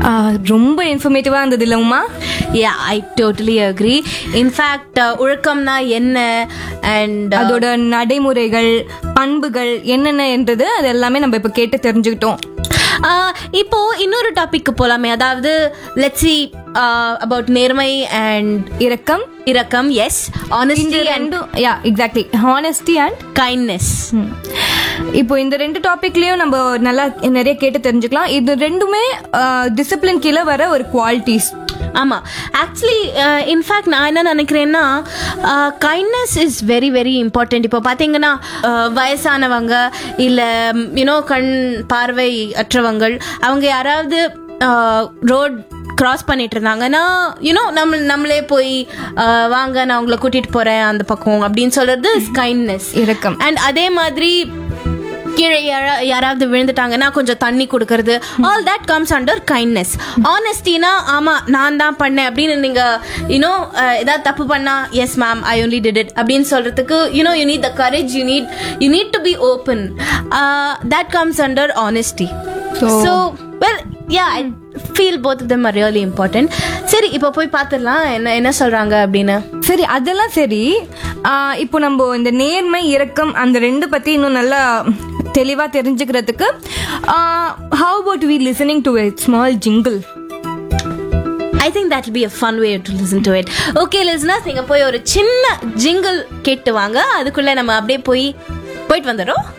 ரொம்ப இன்ஃபர்மேட்டிவா இருந்தது இல்ல Uma ya I totally agree in fact ஒழுக்கம்னா என்ன அண்ட் அதோட நடைமுறைகள் பண்புகள் என்னென்ன என்றது அது எல்லாமே நம்ம இப்ப கேட்டு தெரிஞ்சுக்கிட்டோம் இப்போ இன்னொரு டாபிக் போலாமே அதாவது லெட்ஸ் சி அபவுட் நேர்மை அண்ட் இரக்கம் இரக்கம் எஸ் ஆனஸ்டி அண்ட் ரெண்டும் ya exactly honesty and kindness இப்போ இந்த ரெண்டு டாபிக்லயும் நம்ம நல்லா நிறைய கேட்டு தெரிஞ்சுக்கலாம் இது ரெண்டுமே டிசிப்ளின் கீழே வர ஒரு குவாலிட்டிஸ் ஆமா ஆக்சுவலி இன்ஃபேக்ட் நான் என்ன நினைக்கிறேன்னா kindness is very very important இப்போ பார்த்தீங்கன்னா அஹ், வயசானவங்க இல்லை யூனோ கண் பார்வை அற்றவங்கள் அவங்க யாராவது ரோட் கிராஸ் பண்ணிட்டு இருந்தாங்கன்னா யூனோ நம்ம நம்மளே போய் அஹ், வாங்க நான் உங்களை கூட்டிட்டு போறேன் அந்த பக்கம் அப்படின்னு சொல்றது கைண்ட்னஸ் இரக்கம் அண்ட் அதே மாதிரி கீழே யாரா- யாராவது விழுந்துட்டாங்கன்னா கொஞ்சம் தண்ணி கொடுக்கறது all that comes under kindness ஆனஸ்டினா ஆமா நான் தான் பண்ணேன் அப்படின்னு நீங்க யூனோ ஏதாவது தப்பு பண்ணா yes ma'am I only did it அப்படின்னு சொல்றதுக்கு you know you need the courage you need you need to be open that comes under honesty So- so well ya I feel both of them are really important சரி இப்போ போய் பார்த்துடலாம் என்ன என்ன சொல்றாங்க அப்படின்னு சரி அதெல்லாம் சரி ஆஹ் இப்போ நம்ம இந்த நேர்மை இரக்கம் அந்த ரெண்டு பத்தி இன்னும் நல்லா தெளிவா தெரிஞ்சுக்கிறதுக்கு how about we listening to a small jingle I think that be a fun way to listen to it okay listeners நீங்க போய் ஒரு சின்ன ஜிங்கிள் கேட்டு வாங்க அதுக்குள்ள நம்ம அப்படியே போய் போயிட்டு வந்துடும்